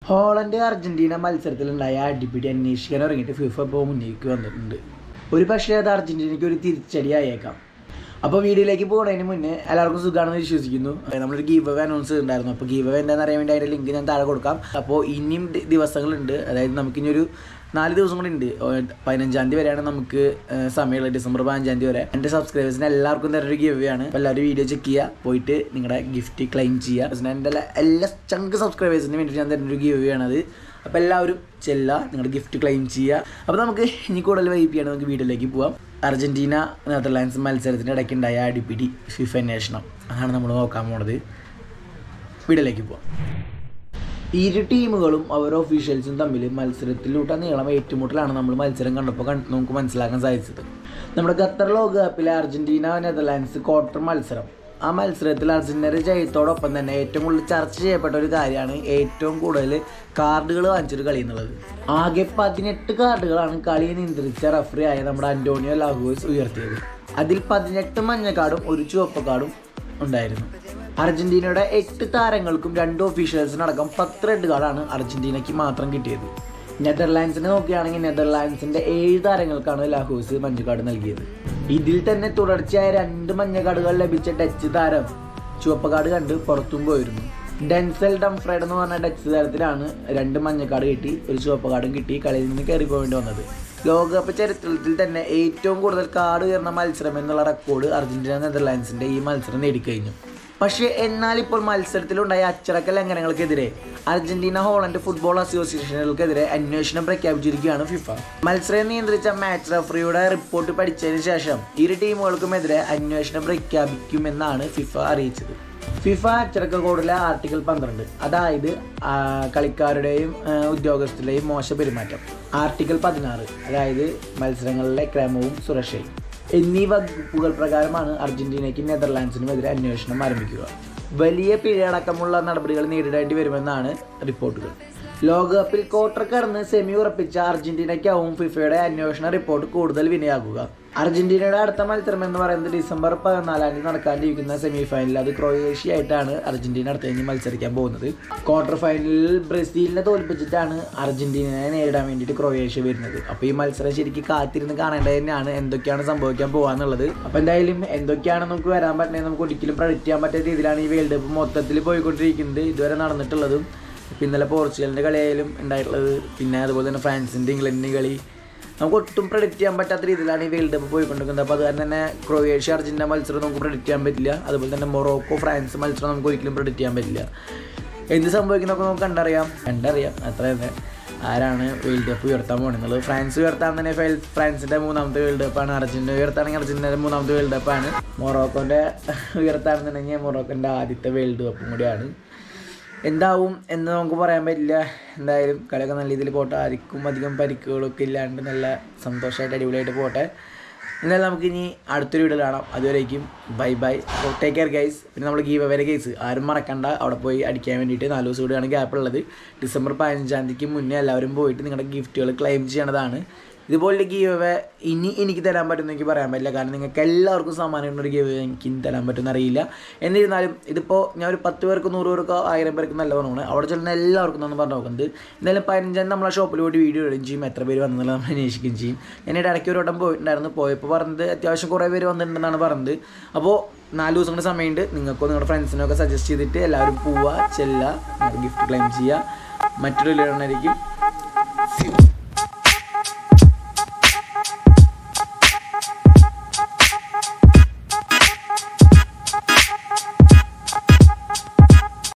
Holland Argentina മത്സരത്തിലുണ്ടായ അടിപിടി അന്വേഷിക്കാൻ ഇറങ്ങിയിട്ട് ഫിഫ ഇപ്പോൾ മുന്നേക്ക് വന്നിട്ടുണ്ട് ഒരു പക്ഷേ അത് അർജന്റീനയ്ക്ക് ഒരു തിരിച്ചടി ആയേക്കാം അപ്പോൾ വീഡിയോയിലേക്ക് പോകുന്നതിന് മുന്നേ എല്ലാവർക്കും സുഖമാണെന്ന് വിശ്വസിക്കുന്നു നമ്മളൊരു ഗീവ് അവേ അനൗൺസ് ചെയ്തിട്ടുണ്ടായിരുന്നു അപ്പോൾ ഗീവ് അവേ എന്താണെന്ന് അറിയാൻ വേണ്ടി അതിൻ്റെ ലിങ്ക് ഞാൻ താഴെ കൊടുക്കാം അപ്പോൾ ഇനിയും ദി- ദിവസങ്ങളുണ്ട് അതായത് നമുക്കിനി ഒരു നാല് ദിവസം കൂടി ഉണ്ട് പതിനഞ്ചാം തീയതി വരെയാണ് നമുക്ക് ഏഹ്, സമയമുള്ളത് ഡിസംബർ പതിനഞ്ചാം തീയതി വരെ എൻ്റെ സബ്സ്ക്രൈബേഴ്സിന് എല്ലാവർക്കും തരുന്ന ഒരു ഗീവ് അവേ ആണ് അപ്പോൾ എല്ലാവരും വീഡിയോ ചെക്ക് ചെയ്യുക പോയിട്ട് നിങ്ങളുടെ ഗിഫ്റ്റ് ക്ലെയിം ചെയ്യുക പിന്നെ എൻ്റെ എല്ലാ- എല്ലാ ചങ്ക് സബ്സ്ക്രൈബേഴ്സിന് വേണ്ടിയിട്ട് ഞാൻ തരുന്ന ഒരു ഗീവ് അവേ ആണത് അപ്പോൾ എല്ലാവരും ചെല്ലുക നിങ്ങളുടെ ഗിഫ്റ്റ് ക്ലെയിം ചെയ്യുക അപ്പോൾ നമുക്ക് ഇനി കൂടുതൽ വൈപ്പ് ചെയ്യണം നമുക്ക് വീഡിയോയിലേക്ക് പോവാം അർജന്റീന നെതർലാൻഡ്സ് മത്സരത്തിൻ്റെ ഇടയ്ക്കുണ്ടായ അടിപിടി ഫിഫ അന്വേഷണം അതാണ് നമ്മൾ നോക്കാൻ പോണത് വീഡിയോയിലേക്ക് പോവാം ഇരു ടീമുകളും അവർ ഒഫീഷ്യൽസും തമ്മിൽ മത്സരത്തിലൂടെ നീളം ഏറ്റുമുട്ടലാണ് നമ്മൾ മത്സരം കണ്ടപ്പോൾ കണ്ട് നമുക്ക് മനസ്സിലാക്കാൻ സാധിച്ചത് നമ്മുടെ ഖത്തർ ലോകകപ്പിലെ അർജന്റീന നെതർലാൻഡ്സ് ക്വാർട്ടർ മത്സരം ആ മത്സരത്തിൽ അർജന്റീനയുടെ ജയത്തോടൊപ്പം തന്നെ ഏറ്റവും കൂടുതൽ ചർച്ച ചെയ്യപ്പെട്ട ഒരു കാര്യമാണ് ഏറ്റവും കൂടുതൽ കാർഡുകൾ വാങ്ങിച്ചൊരു കളി എന്നുള്ളത് ആകെ പതിനെട്ട് കാർഡുകളാണ് കളിയെ നിയന്ത്രിച്ച റഫറി ആയ നമ്മുടെ അന്റോണിയോ ലാഹോസ് ഉയർത്തിയത് അതിൽ പതിനെട്ട് മഞ്ഞ കാർഡും ഒരു ചുവപ്പ് കാർഡും ഉണ്ടായിരുന്നു അർജന്റീനയുടെ എട്ട് താരങ്ങൾക്കും രണ്ട് ഒഫീഷ്യൽസിനടക്കം പത്ത് റെഡ് കാർഡാണ് അർജന്റീനയ്ക്ക് മാത്രം കിട്ടിയത് നെതർലാൻഡ്സിനെ നോക്കുകയാണെങ്കിൽ നെതർലാൻഡ്സിന്റെ ഏഴ് താരങ്ങൾക്കാണ് ലാഹോസ് മഞ്ഞ കാർഡ് നൽകിയത് ഇതിൽ തന്നെ തുടർച്ചയായ രണ്ട് മഞ്ഞ കാർഡുകൾ ലഭിച്ച ഡച്ച് താരം ചുവപ്പ് കാർഡ് കണ്ട് പുറത്തും പോയിരുന്നു ഡെൻസൽ ഡംഫ്രൈഡ് എന്ന് പറഞ്ഞ ഡച്ച് താരത്തിലാണ് രണ്ട് മഞ്ഞ കാർഡ് കിട്ടി ഒരു ചുവപ്പ് കാർഡും കിട്ടി കളിയിൽ നിന്ന് കയറി പോകേണ്ടി വന്നത് ലോകകപ്പ് ചരിത്രത്തിൽ തന്നെ ഏറ്റവും കൂടുതൽ കാർഡ് ഉയർന്ന മത്സരം എന്നുള്ള റെക്കോർഡ് അർജന്റീന നെതർലാൻഡ്സിന്റെ ഈ മത്സരം നേടിക്കഴിഞ്ഞു പക്ഷേ എന്നാൽ ഇപ്പോൾ മത്സരത്തിലുണ്ടായ അച്ചടക്ക ലംഘനങ്ങൾക്കെതിരെ അർജന്റീന ഹോളണ്ട് ഫുട്ബോൾ അസോസിയേഷനുകൾക്കെതിരെ അന്വേഷണം പ്രഖ്യാപിച്ചിരിക്കുകയാണ് ഫിഫ മത്സരം നിയന്ത്രിച്ച മാച്ച് റഫറിയുടെ റിപ്പോർട്ട് പഠിച്ചതിന് ശേഷം ഇരു ടീമുകൾക്കുമെതിരെ അന്വേഷണം പ്രഖ്യാപിക്കുമെന്നാണ് ഫിഫ അറിയിച്ചത് ഫിഫ അച്ചടക്ക കോഡിലെ ആർട്ടിക്കിൾ പന്ത്രണ്ട് അതായത് ആ, കളിക്കാരുടെയും ആ, ഉദ്യോഗസ്ഥരുടെയും മോശ പെരുമാറ്റം ആർട്ടിക്കിൾ പതിനാറ് അതായത് മത്സരങ്ങളിലെ ക്രമവും സുരക്ഷയും എന്നീ വകുപ്പുകൾ പ്രകാരമാണ് അർജന്റീനയ്ക്കും നെതർലാൻഡ്സിനുമെതിരെ അന്വേഷണം ആരംഭിക്കുക വലിയ പിഴയടക്കമുള്ള നടപടികൾ നേരിടേണ്ടി വരുമെന്നാണ് റിപ്പോർട്ടുകൾ ലോകകപ്പിൽ ക്വാർട്ടർ കടന്ന് സെമി ഉറപ്പിച്ച അർജന്റീനയ്ക്കാവും ഫിഫയുടെ അന്വേഷണ റിപ്പോർട്ട് കൂടുതൽ വിനയാകുക അർജന്റീനയുടെ അടുത്ത മത്സരം എന്ന് പറയുന്നത് ഡിസംബർ പതിനാലാം തീയതി നടക്കാനിരിക്കുന്ന സെമി ഫൈനൽ അത് ക്രൊയേഷ്യ ആയിട്ടാണ് അർജന്റീന അടുത്ത കഴിഞ്ഞ് മത്സരിക്കാൻ പോകുന്നത് ക്വാർട്ടർ ഫൈനലിൽ ബ്രസീലിനെ തോൽപ്പിച്ചിട്ടാണ് അർജന്റീനയെ നേരിടാൻ വേണ്ടിയിട്ട് ക്രൊയേഷ്യ വരുന്നത് അപ്പോൾ ഈ മത്സരം ശരിക്കും കാത്തിരുന്ന് കാണേണ്ടത് തന്നെയാണ് എന്തൊക്കെയാണ് സംഭവിക്കാൻ പോകാന്നുള്ളത് അപ്പോൾ എന്തായാലും എന്തൊക്കെയാണ് നമുക്ക് വരാൻ പറ്റുന്നത് നമുക്ക് ഒരിക്കലും പ്രഡിക്റ്റ് ചെയ്യാൻ പറ്റാത്ത രീതിയിലാണ് ഈ വേൾഡ് കപ്പ് മൊത്തത്തിൽ പോയിക്കൊണ്ടിരിക്കുന്നത് ഇതുവരെ നടന്നിട്ടുള്ളതും ഇപ്പം ഇന്നലെ പോർച്ചുഗലിൻ്റെ കളിയായാലും ഉണ്ടായിട്ടുള്ളത് പിന്നെ അതുപോലെ തന്നെ ഫ്രാൻസിൻ്റെ ഇംഗ്ലണ്ടിൻ്റെ കളി നമുക്ക് ഒട്ടും പ്രഡിക്റ്റ് ചെയ്യാൻ പറ്റാത്ത രീതിയിലാണ് ഈ വേൾഡ് കപ്പ് പോയിക്കൊണ്ടിരിക്കുന്നത് അപ്പോൾ അത് കാരണം തന്നെ ക്രൊയേഷ്യ അർജന്റീന മത്സരം നമുക്ക് പ്രഡിക്റ്റ് ചെയ്യാൻ പറ്റില്ല അതുപോലെ തന്നെ മൊറോക്കോ ഫ്രാൻസ് മത്സരം നമുക്ക് ഒരിക്കലും പ്രഡിക്റ്റ് ചെയ്യാൻ പറ്റില്ല എന്ത് സംഭവിക്കുന്നതൊക്കെ നമുക്ക് കണ്ടറിയാം കണ്ടറിയാം അത്ര തന്നെ ആരാണ് വേൾഡ് കപ്പ് ഉയർത്താൻ പോകുന്നത് ഫ്രാൻസ് ഉയർത്താൻ തന്നെ ഫെൽ- ഫ്രാൻസിൻ്റെ മൂന്നാമത്തെ വേൾഡ് കപ്പാണ് അർജന്റീന ഉയർത്താണെങ്കിൽ അർജന്റീനയുടെ മൂന്നാമത്തെ വേൾഡ് കപ്പാണ് മൊറോക്കോൻ്റെ ഉയർത്താണെന്നുണ്ടെങ്കിൽ മൊറോക്കോൻ്റെ ആദ്യത്തെ വേൾഡ് കപ്പും കൂടിയാണ് എന്താവും എന്ന് നമുക്ക് പറയാൻ പറ്റില്ല എന്തായാലും കളിയൊക്കെ നല്ല രീതിയിൽ പോട്ടെ ആർക്കും അധികം പരിക്കുകളൊക്കെ ഇല്ലാണ്ട് നല്ല സന്തോഷമായിട്ട് അടിപൊളിയായിട്ട് പോട്ടെ എന്തായാലും നമുക്ക് ഇനി അടുത്തൊരു വീഡിയോ കാണാം അതുവരേക്കും bye bye take care guys പിന്നെ നമ്മൾ ഗീവ് അവരെ കേസ് ആരും മറക്കണ്ട അവിടെ പോയി അടിക്കാൻ വേണ്ടിയിട്ട് നാല് ദിവസം കൂടിയാണ് ഗ്യാപ്പ് ഉള്ളത് ഡിസംബർ പതിനഞ്ചാം തീയതിക്ക് മുന്നേ എല്ലാവരും പോയിട്ട് നിങ്ങളുടെ ഗിഫ്റ്റുകൾ ക്ലെയിം ചെയ്യണതാണ് ഇതുപോലെ ഗീവ് അവേ ഇനി എനിക്ക് തരാൻ പറ്റുമെന്ന് എനിക്ക് പറയാൻ പറ്റില്ല കാരണം നിങ്ങൾക്ക് എല്ലാവർക്കും സമ്മാനം ഒരു ഗീവ് എനിക്ക് ഇനി തരാൻ പറ്റുമെന്ന് അറിയില്ല എന്നിരുന്നാലും ഇതിപ്പോൾ ഞാൻ ഒരു പത്ത് പേർക്ക് നൂറ് പേർക്ക് ആയിരം പേർക്ക് നല്ല പറഞ്ഞാണ് അവിടെ ചെല്ലുന്ന എല്ലാവർക്കും ഒന്ന് പറഞ്ഞു നോക്കുന്നത് എന്തായാലും പതിനഞ്ചാം നമ്മളെ ഷോപ്പിൽ പോയിട്ട് വീഡിയോ ഇടുകയും ചെയ്യും എത്ര പേര് വന്നെന്നുള്ളത് നമ്മൾ അന്വേഷിക്കുകയും ചെയ്യും എന്നിട്ട് ഇടയ്ക്ക് ഒരു വട്ടം പോയിട്ടുണ്ടായിരുന്നു പോയപ്പോൾ പറഞ്ഞത് അത്യാവശ്യം കുറേ പേര് വന്നിട്ടുണ്ടെന്നാണ് പറഞ്ഞത് അപ്പോൾ നാല് ദിവസം കൂടെ സമയമുണ്ട് നിങ്ങൾക്കോ നിങ്ങളുടെ ഫ്രണ്ട്സിനോ ഒക്കെ സജസ്റ്റ് ചെയ്തിട്ട് എല്ലാവരും പോവുക ചെല്ലുക ഗിഫ്റ്റ് ക്ലെയിം ചെയ്യുക മറ്റൊരു വീഡിയോ ആയിരിക്കും See you.